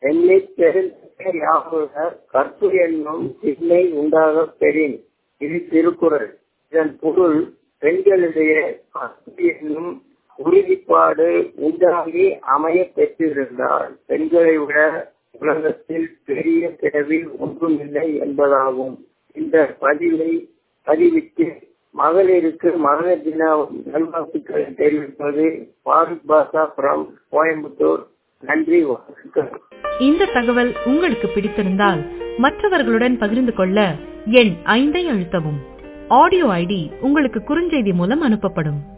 எண்ணித் தெரிந்த யாவுக கற்பு என்னும் திண்ணை உண்டாக பெறின் இது திருக்குறள் இதன் பொருள் பெண்களிடையே கற்பு என்னும் உறுதிப்பாடு உண்டாகி அமைய பெற்றிருந்தால் பெண்களை விட உலகத்தில் பெரிய பிறவி ஒன்றுமில்லை என்பதாகும் இந்த பதிவை பதிவிட்டு மகளிருக்கு மகளிர் தின நல்வாழ்த்துக்களை தெரிவிப்பது ஃபாரூக் பாஷா ஃப்ரம் கோயம்புத்தூர் நன்றி வணக்கம் இந்த தகவல் உங்களுக்கு பிடித்திருந்தால் மற்றவர்களுடன் பகிர்ந்து கொள்ள எண் ஐந்தை அழுத்தவும் ஆடியோ ஐடி உங்களுக்கு குறுஞ்செய்தி மூலம் அனுப்பப்படும்